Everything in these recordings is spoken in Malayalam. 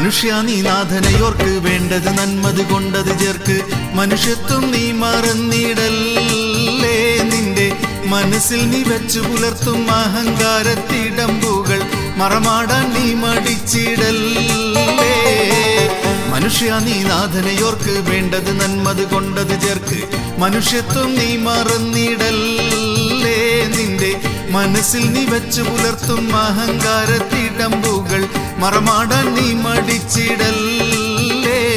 മനുഷ്യ നീ നാഥനയോർക്ക് വേണ്ടത് നന്മത് കൊണ്ടത് ചേർക്ക് മനുഷ്യത്വം നീ മറന്നിടല്ലേ നിന്റെ മനസ്സിൽ നീ വെച്ചു പുലർത്തും അഹങ്കാരത്തിടമ്പുകൾ മറമാടാൻ നീ മടിച്ചിടല്ലേ മനുഷ്യ നീ നാഥനയോർക്ക് വേണ്ടത് നന്മത് കൊണ്ടത് ചേർക്ക് മനുഷ്യത്വം നീ മറന്നിടല്ലേ നിന്റെ മനസ്സിൽ നീ വെച്ചു പുലർത്തും അഹങ്കാരത്തിടമ്പുകൾ മറമാടാൻ നീ മടിച്ചിടല്ലേ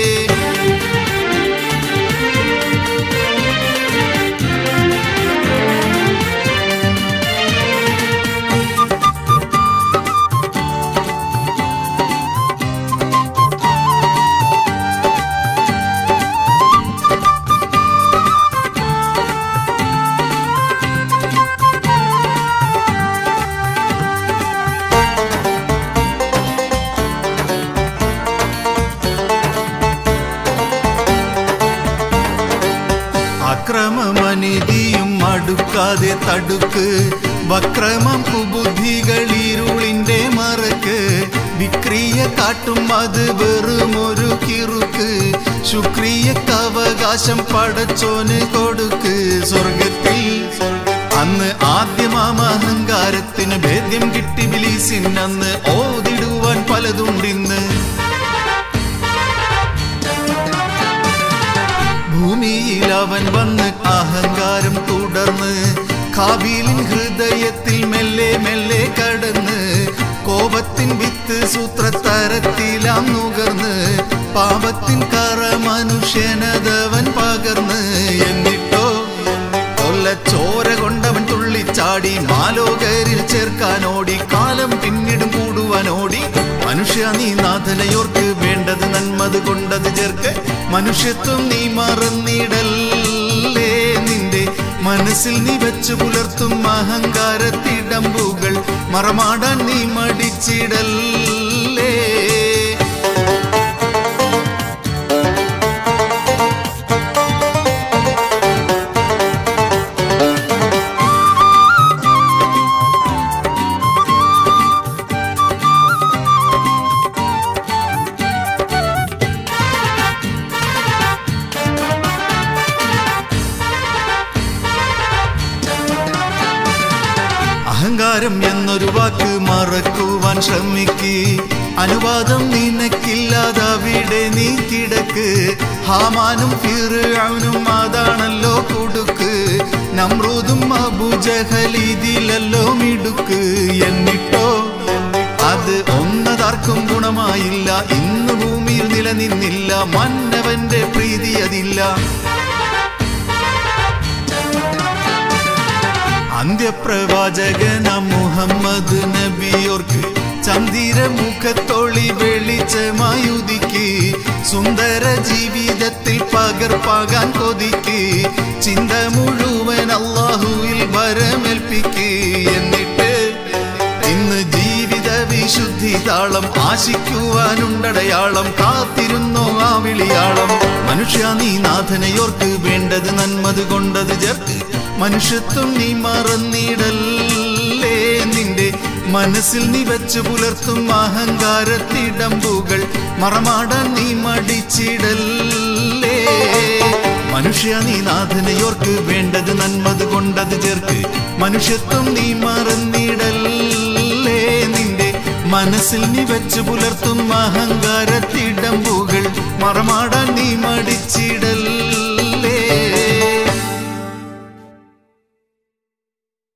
അക്രമമനിതിയും അടുക്കാതെ തടുക്ക് വക്രമം കുബുദ്ധികളിരുളിന്റെ മറക്ക് വിക്രിയ കാട്ടും അത് വെറുമൊരു കിറുക്ക് ശുക്രിയക്ക് അവകാശം പടച്ചോന് കൊടുക്ക് സ്വർഗത്തിൽ അന്ന് ആദ്യമാം അഹങ്കാരത്തിന് ഭേദ്യം കിട്ടി ബിലീസിനന്ന് ഓതിടുവാൻ പലതുണ്ടിന്ന് ഭൂമിയിൽ അവൻ വന്ന് അഹങ്കാരം തുടർന്ന് കാബീലിൻ ഹൃദയത്തിൽ മെല്ലെ മെല്ലെ കടന്ന് കോപത്തിൻ വിത്ത് സൂത്രത്തരത്തിലാം നുകർന്ന് പാപത്തിൻ കറ മനുഷ്യനതവൻ പകർന്ന് എന്നിട്ടോ കൊല്ലച്ചോര കൊണ്ടവൻ തുള്ളിച്ചാടി മാലോകരിൽ ചേർക്കാനോടി കാലം പിന്നിടും കൂടുവാനോടി മനുഷ്യ നീ നാഥനയോർക്ക് വേണ്ടത് നന്മത് കൊണ്ടത് ചേർക്ക് മനുഷ്യത്വം നീ മറന്നിടല്ലേ നിന്റെ മനസ്സിൽ നീ വെച്ചു പുലർത്തും അഹങ്കാരത്തിടമ്പുകൾ മറമാടാൻ നീ മടിച്ചിടല്ലേ അഹങ്കാരം എന്നൊരു വാക്ക് മറക്കുവാൻ ശ്രമിക്ക് അനുവാദം നിനക്കില്ലാതവിടെ നീ കിടക്ക് ഹാമാനും ഫിർഔനും അതാണല്ലോ കൊടുക്ക് നമ്രൂദും അബുജഹലിതിലല്ലോ മിടുക്ക് എന്നിട്ടോ അത് ഒന്നതാർക്കും ഗുണമായില്ല ഇന്ന് ഭൂമിയിൽ നിലനിന്നില്ല മന്നവന്റെ പ്രീതി അതില്ല അന്ത്യപ്രവാചകന മുഹമ്മദ് നബിയോർക്ക് ചന്ദിര മുഖത്തൊളി വെളിച്ചമായുദിക്ക് സുന്ദര ജീവിതത്തിൽ പകർപ്പാകാൻ കൊതിക്ക് ചിന്ത മുഴുവൻ അള്ളാഹുവിൽ വരമേൽപ്പിക്ക് എന്നിട്ട് ഇന്ന് ജീവിത വിശുദ്ധി താളം ആശിക്കുവാനുണ്ടടയാളം കാത്തിരുന്നോ ആ വിളിയാളം മനുഷ്യ നീ നാഥനയോർക്ക് വേണ്ടത് നന്മത് കൊണ്ടത് ചേർക്ക് മനുഷ്യത്വം നീ മറന്നിടല്ലേ നിന്റെ മനസ്സിൽ നീ വെച്ച് പുലർത്തും അഹങ്കാരത്തിടമ്പുകൾ മറമാടാൻ നീ മടിച്ചിടല്ലേ മനുഷ്യ നീ നാഥനയോർക്ക് വേണ്ടത് നന്മത് കൊണ്ടത് ചേർക്ക് മനുഷ്യത്വം നീ മറന്നിടല്ലേ നിന്റെ മനസ്സിൽ നീ വെച്ച് പുലർത്തും അഹങ്കാരത്തിടമ്പുകൾ മറമാടാൻ